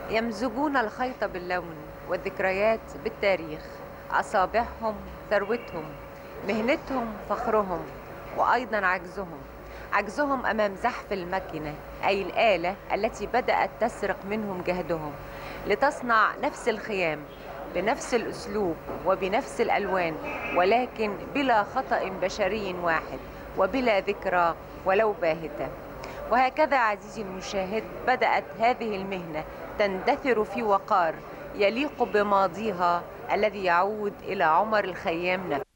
يمزجون الخيط باللون والذكريات بالتاريخ أصابعهم ثروتهم مهنتهم فخرهم وأيضا عجزهم عجزهم أمام زحف الماكينة أي الآلة التي بدأت تسرق منهم جهدهم لتصنع نفس الخيام بنفس الأسلوب وبنفس الألوان ولكن بلا خطأ بشري واحد وبلا ذكرى ولو باهتة وهكذا عزيزي المشاهد بدأت هذه المهنة تندثر في وقار يليق بماضيها الذي يعود إلى عمر الخيام نفسه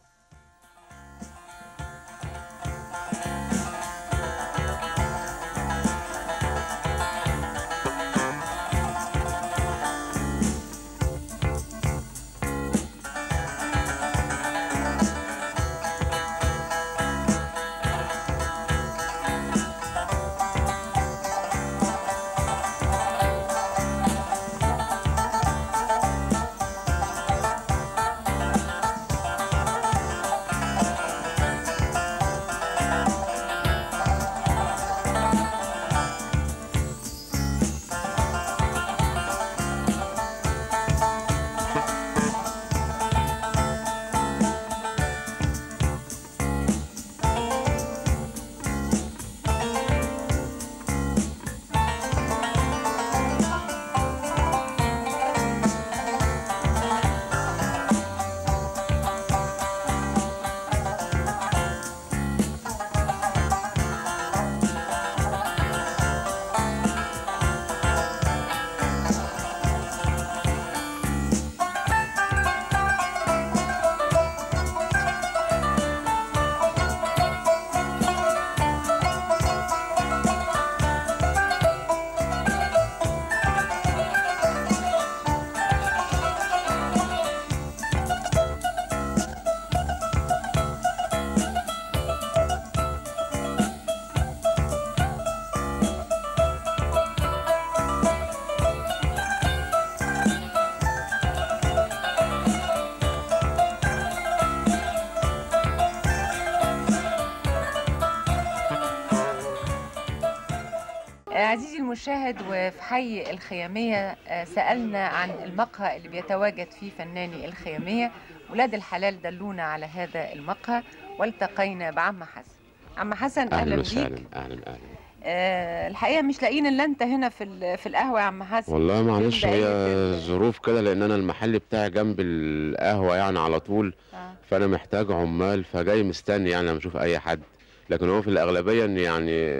عزيزي المشاهد وفي حي الخيامية آه، سألنا عن المقهى اللي بيتواجد فيه فناني الخيامية ولاد الحلال دلونا على هذا المقهى والتقينا بعم حسن عم حسن اهلا أهلا وسهلا بيك اهلا اهلا آه، الحقيقة مش لاقيين إلا أنت هنا في ال- في القهوة يا عم حسن والله معلش فين هي بقية ال- ظروف كده لان انا المحل بتاعي جنب القهوه يعني على طول آه. فانا محتاج عمال فجاي مستني يعني لما اشوف اي حد لكن هو في الاغلبيه ان يعني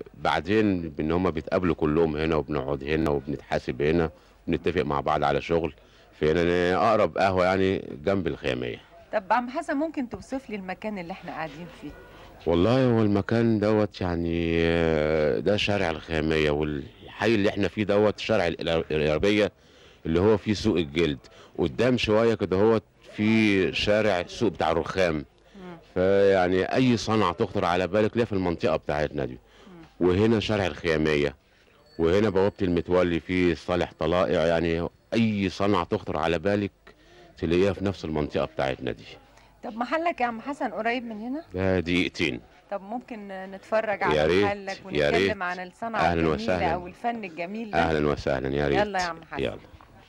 بعدين بان هم بيتقابلوا كلهم هنا وبنقعد هنا وبنتحاسب هنا بنتفق مع بعض على شغل فهنا اقرب قهوه يعني جنب الخياميه طب عم حسن ممكن توصف لي المكان اللي احنا قاعدين فيه والله هو المكان دوت يعني آه، ده شارع الخيامية والحي اللي احنا فيه دوت شارع الإر- الإربية اللي هو فيه سوق الجلد قدام شوية كده هو في شارع السوق بتاع الرخام مم. فيعني أي صنعة تخطر على بالك ليها في المنطقة بتاعتنا دي وهنا شارع الخيامية وهنا بوابة المتولي فيه صالح طلائع يعني أي صنعة تخطر على بالك تلاقيها في نفس المنطقة بتاعتنا دي طب محلك يا عم حسن قريب من هنا ده دقيقتين طب ممكن نتفرج يا على ريت، محلك يا ريت. ونتكلم عن الصنعة أهلاً الجميلة وسهلاً. أو الفن الجميل ده اهلا وسهلا يا ريت يلا يا عم حسن. يلا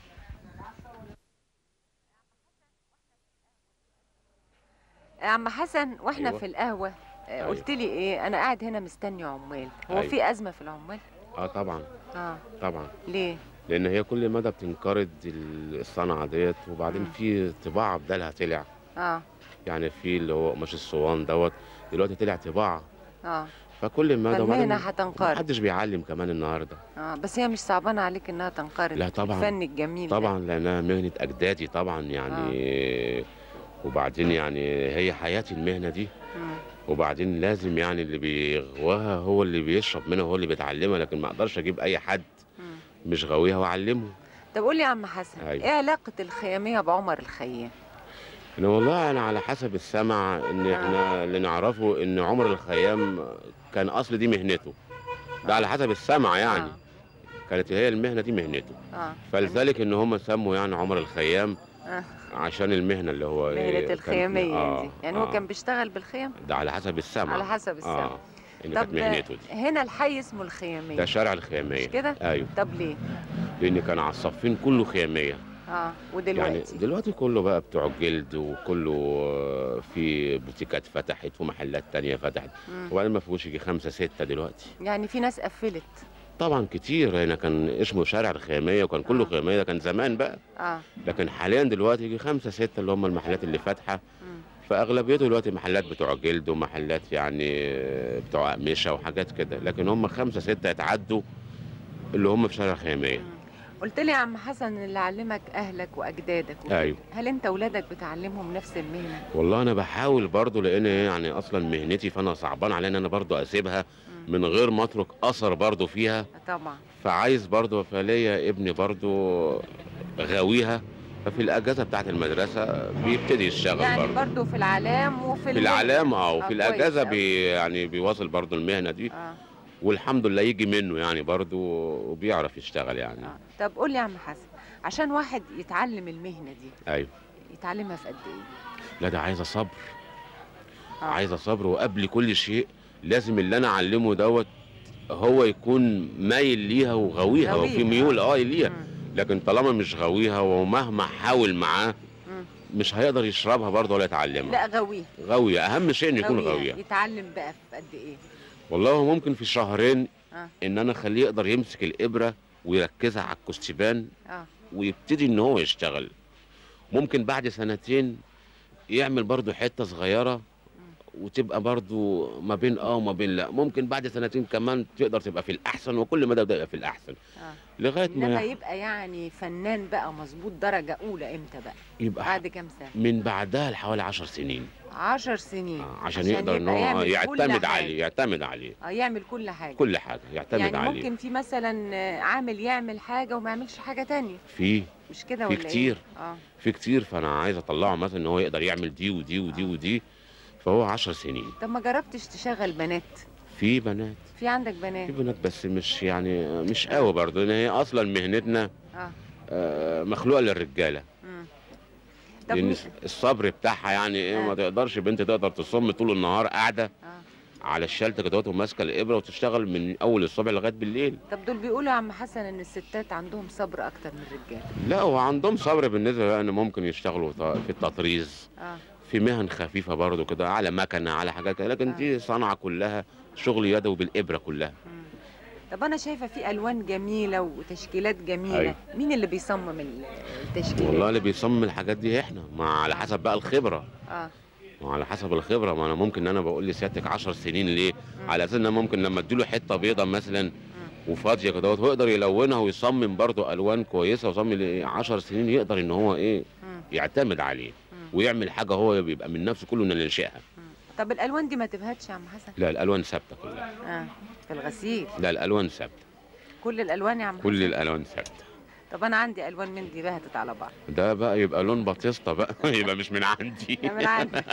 يا عم حسن واحنا أيوة. في القهوة آه، أيوة. قلت لي ايه انا قاعد هنا مستني عمال هو أيوة. في ازمة في العمال اه طبعا اه طبعا ليه لان هي كل مدى بتنقرض ال- الصنعه ديت وبعدين مم. في طباعه بدالها طلع اه يعني في اللي هو قماش الصوان دوت دلوقتي طلع طباعه اه فكل مدى فالمهنة وبعدين هتنقرض محدش بيعلم كمان النهارده اه بس هي مش صعبانة عليك انها تنقرض لا طبعاً. الفن الجميل ده. طبعا لانها مهنه اجدادي طبعا يعني وبعدين يعني هي حياتي المهنه دي مم. وبعدين لازم يعني اللي بيغواها هو اللي بيشرب منها هو اللي بيتعلمها لكن ما اقدرش اجيب اي حد مم. مش غاويها واعلمه طب قول لي يا عم حسن أيوة. ايه علاقة الخيامية بعمر الخيام انا والله انا على حسب السمع ان احنا اللي نعرفه ان عمر الخيام كان اصل دي مهنته ده على حسب السمع يعني آه. كانت هي المهنه دي مهنته اه فلذلك ان هم سموا يعني عمر الخيام آه. عشان المهنه اللي هو إيه مهنة كان- الخيامية آه، دي يعني هو آه. كان بيشتغل بالخيام ده على حسب السمع على حسب السمع آه. اللي كانت طب مهنته دي هنا الحي اسمه الخياميه ده شارع الخياميه مش كده ايوه طب ليه لان كان على الصفين كله خياميه اه يعني ودلوقتي دلوقتي كله بقى بتوع الجلد وكله آه، في بوتيكات فتحت ومحلات تانية فتحت مم. وبعدين ما فيهوش يجي خمسة ستة دلوقتي يعني في ناس قفلت طبعا كتير هنا كان اسمه شارع الخيامية وكان كله آه. خيامية ده كان زمان بقى اه لكن حاليا دلوقتي يجي خمسة ستة اللي هم المحلات اللي فاتحة مم. فأغلبيته دلوقتي محلات بتوع جلد ومحلات يعني آه، بتوع أقمشة وحاجات كده لكن هم خمسة ستة يتعدوا اللي هم في شارع الخيامية مم. قلت لي يا عم حسن اللي علمك اهلك واجدادك وكده. أيوه. هل انت اولادك بتعلمهم نفس المهنه والله انا بحاول برضو لان هي يعني اصلا مهنتي فانا صعبان عليا ان انا برضو اسيبها مم. من غير ما اترك اثر برضو فيها آه طبعا فعايز برضو فليا ابني برضو غاويها ففي الاجازه بتاعت المدرسه بيبتدي يشتغل يعني برضو برضو في العلام وفي في المهنة. العلام اه آه، وفي كويس الاجازه أوي. بي يعني بيواصل برضو المهنه دي اه والحمد لله يجي منه يعني برضو وبيعرف يشتغل يعني اه طب قول لي يا عم حسن عشان واحد يتعلم المهنه دي ايوه يتعلمها في قد ايه لا ده عايزه صبر آه. عايزه صبر وقبل كل شيء لازم اللي انا اعلمه دوت هو يكون مايل ليها وغاويها غاويها. وفي ميول اه ليها مم. لكن طالما مش غاويها ومهما حاول معاه مم. مش هيقدر يشربها برضه ولا يتعلمها لا غاويه غاوية اهم شيء انه يكون غاوية. غاوية يتعلم بقى في قد ايه والله هو ممكن في شهرين آه. ان انا اخليه يقدر يمسك الابرة ويركزها على الكستبان اه ويبتدي ان هو يشتغل ممكن بعد سنتين يعمل برضه حتة صغيرة وتبقى برضه ما بين اه وما بين لا ممكن بعد سنتين كمان تقدر تبقى في الاحسن وكل مدى تبقى في الاحسن اه لغايه انما ما يبقى يعني فنان بقى مظبوط درجه اولى امتى بقى يبقى بعد كام سنه من بعدها لحوالي 10 سنين عشر سنين آه، عشان يقدر ان يبقى هو يعمل كل يعتمد حاجة. عليه يعتمد عليه اه يعمل كل حاجه كل حاجه يعتمد يعني عليه ممكن في مثلا آه، عامل يعمل حاجه وما يعملش حاجه تانية في مش كده في ولا كتير. ايه اه في كتير فانا عايز اطلعه مثلا ان هو يقدر يعمل دي ودي ودي آه. ودي فهو 10 سنين طب ما جربتش تشغل بنات في بنات في عندك في بنات بنات بس مش يعني مش قوي برضه لان هي اصلا مهنتنا اه آه، مخلوقه للرجاله مم. طب لان مي- الصبر بتاعها يعني ايه آه. ما تقدرش بنت تقدر تصم طول النهار قاعده اه على الشلته كده وماسكه الابره وتشتغل من اول الصبح لغايه بالليل طب دول بيقولوا يا عم حسن ان الستات عندهم صبر اكتر من الرجال لا هو عندهم صبر بالنسبه بقى ان ممكن يشتغلوا ط- في التطريز اه في مهن خفيفه برضه كده على مكنه على حاجات كده لكن آه. دي صنعه كلها شغل يدوي بالابره كلها مم. طب انا شايفه في الوان جميله وتشكيلات جميله أيوة. مين اللي بيصمم ال- التشكيلات والله اللي بيصمم الحاجات دي احنا ما على حسب بقى الخبره اه ما على حسب الخبره ما انا ممكن ان انا بقول لسيادتك 10 سنين ليه على اساس ان أنا ممكن لما اديله حته بيضه مثلا وفاضيه كده هو يقدر يلونها ويصمم برضه الوان كويسه ويصمم 10 سنين يقدر ان هو ايه مم. يعتمد عليه مم. ويعمل حاجه هو بيبقى من نفسه كله انه اللي ينشئها مم. طب الالوان دي ما تبهتش يا عم حسن لا الالوان ثابته كلها اه في الغسيل لا الالوان ثابته كل الالوان يا عم كل حسن الالوان ثابته طب انا عندي الوان من دي بهتت على بعض ده بقى يبقى لون باتيستا بقى يبقى مش من عندي يا من عندي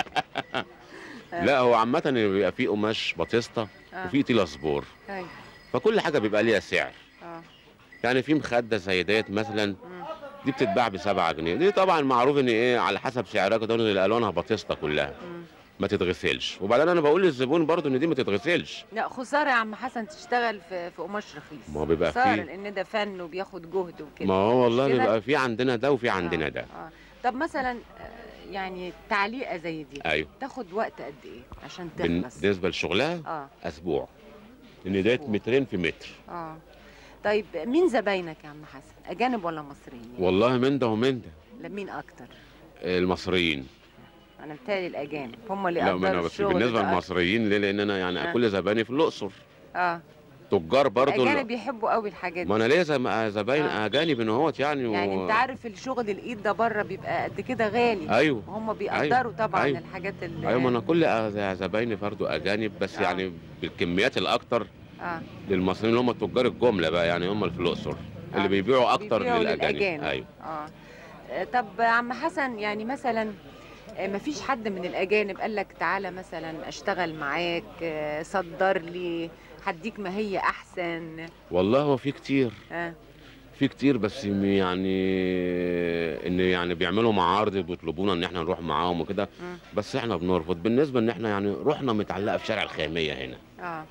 لا هو عامه بيبقى فيه قماش باتيستا اه وفيه تيلاسبور ايوه فكل حاجه بيبقى ليها سعر اه يعني في مخده زي ديت مثلا مم. دي بتتباع ب 7 جنيه دي طبعا معروف ان ايه على حسب سعرها كده إن الالوانها باتيستا كلها مم. ما تتغسلش وبعدين انا بقول للزبون برضو ان دي ما تتغسلش لا خساره يا عم حسن تشتغل في في قماش رخيص ما هو بيبقى خساره فيه لان ده فن وبياخد جهد وكده ما هو والله كده؟ بيبقى في عندنا ده وفي عندنا ده آه. طب مثلا آه، يعني تعليقه زي دي ايوه تاخد وقت قد ايه عشان تخلص بالنسبه لشغلها اه اسبوع لان ديت أسبوع. مترين في متر اه طيب مين زباينك يا عم حسن اجانب ولا مصريين والله من ده ومن ده لا مين اكتر المصريين انا بتهيألي الاجانب هم اللي لا ما انا يقدروا بس الشغل بالنسبه ده أكتر. للمصريين ليه لان انا يعني آه. كل زبايني في الاقصر اه تجار برضو الاجانب ال- بيحبوا قوي الحاجات ما دي انا ليا زم- زباين آه. اجانب ان هوت يعني و... يعني انت عارف الشغل الايد ده بره بيبقى قد كده غالي ايوه وهم بيقدروا طبعا أيوة. الحاجات اللي ايوه ما انا كل أ- زبايني برضو اجانب بس آه. يعني بالكميات الاكتر اه للمصريين اللي هم تجار الجمله بقى يعني هم اللي في الاقصر آه. اللي بيبيعوا اكتر بيبيعوا للاجانب للأجانب. ايوه اه آه، طب عم حسن يعني مثلا آه، مفيش حد من الاجانب قال لك تعالى مثلا اشتغل معاك آه، صدر لي هديك ما هي احسن والله هو في كتير اه في كتير بس م- يعني ان يعني بيعملوا معارض بيطلبونا ان احنا نروح معاهم وكده مم. بس احنا بنرفض بالنسبه ان احنا يعني روحنا متعلقه في شارع الخياميه هنا اه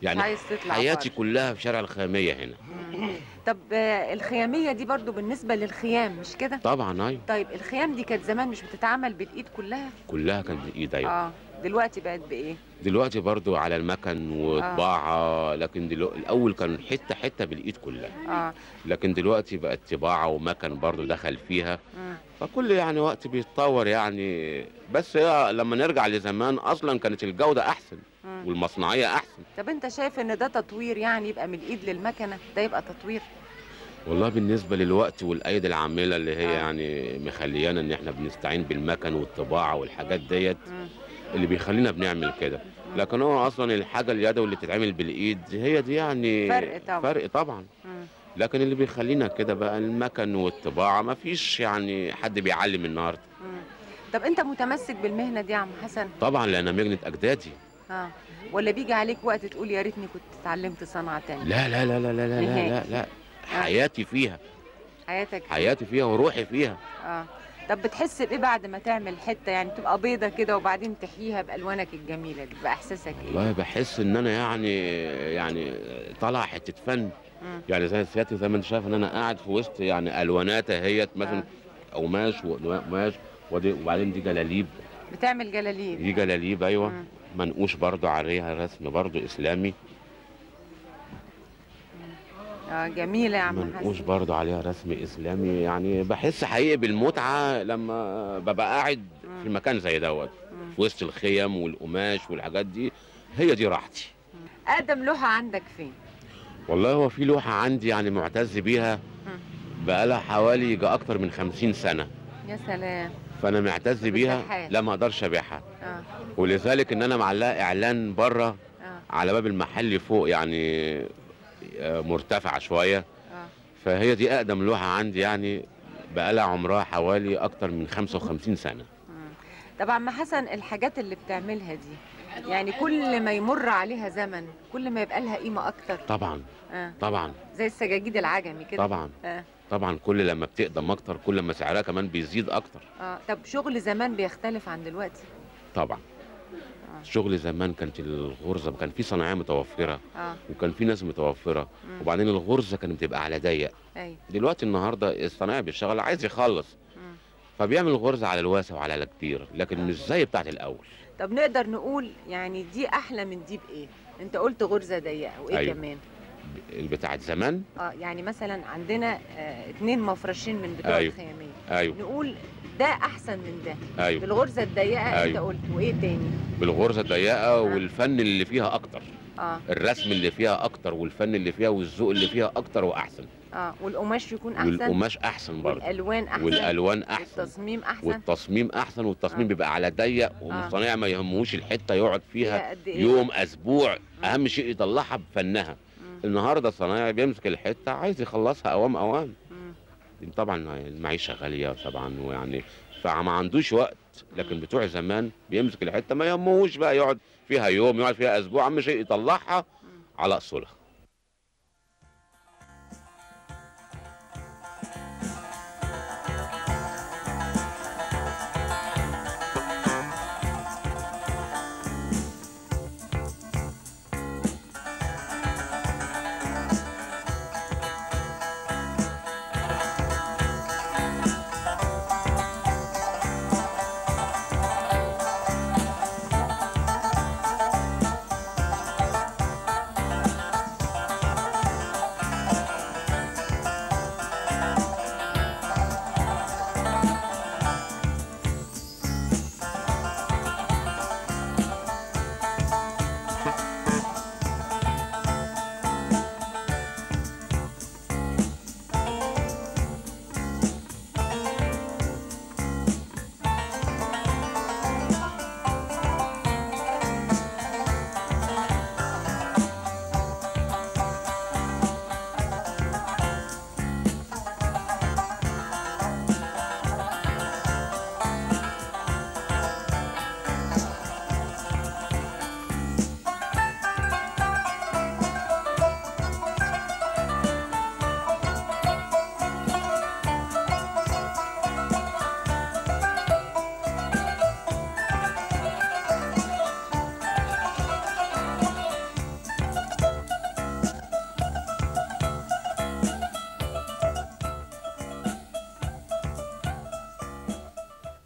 مش يعني عايز تطلع حياتي بره. كلها في شارع الخاميه هنا مم. طب آه، الخياميه دي برضو بالنسبه للخيام مش كده طبعا ايوه طيب الخيام دي كانت زمان مش بتتعمل بالايد كلها كلها كانت بالايد ايوه اه دلوقتي بقت بايه دلوقتي برضو على المكن وطباعه لكن دلوقتي الاول كان حته حته بالايد كلها اه لكن دلوقتي بقت طباعه ومكن برضو دخل فيها مم. فكل يعني وقت بيتطور يعني بس هي لما نرجع لزمان اصلا كانت الجوده احسن مم. والمصنعيه احسن طب انت شايف ان ده تطوير يعني يبقى من الايد للمكنه ده يبقى تطوير والله بالنسبه للوقت والايدي العامله اللي هي آه. يعني مخليانا ان احنا بنستعين بالمكن والطباعه والحاجات ديت مم. اللي بيخلينا بنعمل كده لكن هو اصلا الحاجه اليدوي اللي بتتعمل بالايد هي دي يعني فرق طبعا. فرق طبعا مم. لكن اللي بيخلينا كده بقى المكن والطباعه ما فيش يعني حد بيعلم النهارده مم. طب انت متمسك بالمهنه دي يا عم حسن طبعا لان مهنه اجدادي اه ولا بيجي عليك وقت تقول يا ريتني كنت اتعلمت صنعه تانية لا لا لا لا لا لا لا, نهائي. لا, لا. حياتي فيها حياتك حياتي فيها وروحي فيها اه طب بتحس بايه بعد ما تعمل حته يعني تبقى بيضه كده وبعدين تحييها بالوانك الجميله دي بقى احساسك ايه والله بحس ان انا يعني يعني طالع حته فن مم. يعني زي سيادتي زي ما انت شايف ان انا قاعد في وسط يعني الوانات اهيت مثلا قماش وقماش ودي- وبعدين دي جلاليب بتعمل جلاليب دي جلاليب ايوه مم. منقوش برضو عليها رسم برضو اسلامي اه جميله يا عم منقوش حسن برضو عليها رسم اسلامي يعني بحس حقيقي بالمتعه لما ببقى قاعد في مم. مكان زي دوت مم. في وسط الخيم والقماش والحاجات دي هي دي راحتي اقدم لوحه عندك فين والله هو في لوحه عندي يعني معتز بيها بقالها حوالي يجي اكتر من خمسين سنه يا سلام فانا معتز بيها بتبيعها؟ لا ما اقدرش ابيعها اه ولذلك ان انا معلقه اعلان بره اه على باب المحل فوق يعني آه، مرتفع شويه اه فهي دي اقدم لوحه عندي يعني بقالها عمرها حوالي اكتر من 55 سنه مم. طب عم حسن الحاجات اللي بتعملها دي يعني كل ما يمر عليها زمن كل ما يبقى لها قيمه اكتر طبعا اه طبعا زي السجاجيد العجمي كده طبعا اه طبعا كل لما بتقدم اكتر كل ما سعرها كمان بيزيد اكتر اه طب شغل زمان بيختلف عن دلوقتي طبعا آه. شغل زمان كانت الغرزه كان في صناعيه متوفره اه وكان في ناس متوفره مم. وبعدين الغرزه كانت بتبقى على ضيق ايوه دلوقتي النهارده الصنايعي بيشتغل عايز يخلص مم. فبيعمل غرزه على الواسع وعلى الكبير لكن مش زي بتاعت الاول طب نقدر نقول يعني دي احلى من دي بايه انت قلت غرزه ضيقه وايه أيوة. كمان بتاعت زمان اه يعني مثلا عندنا آه اتنين مفرشين من بتوع أيوة. الخياميه ايوه نقول ده احسن من ده ايوه بالغرزه الضيقه انت أيوة. قلت وايه تاني بالغرزه الضيقه والفن اللي فيها اكتر اه الرسم اللي فيها اكتر والفن اللي فيها والذوق اللي فيها اكتر واحسن اه والقماش يكون احسن والقماش احسن برضه والالوان احسن والالوان احسن والتصميم احسن والتصميم احسن والتصميم آه. بيبقى على ضيق والصنايع ما يهمهوش الحته يقعد فيها فيها قد ايه يوم اسبوع مم. اهم شيء يطلعها بفنها مم. النهارده الصنايعي بيمسك الحته عايز يخلصها اوام اوام مم. طبعا المعيشه غاليه طبعا ويعني فما عندوش وقت لكن بتوع زمان بيمسك الحته ما يهمهوش بقى يقعد فيها يوم يقعد فيها اسبوع اهم شيء يطلعها على اصولها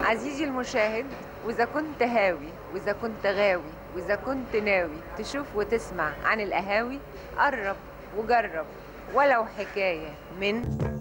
عزيزي المشاهد وإذا كنت هاوي وإذا كنت غاوي وإذا كنت ناوي تشوف وتسمع عن القهاوي قرب وجرب ولو حكاية من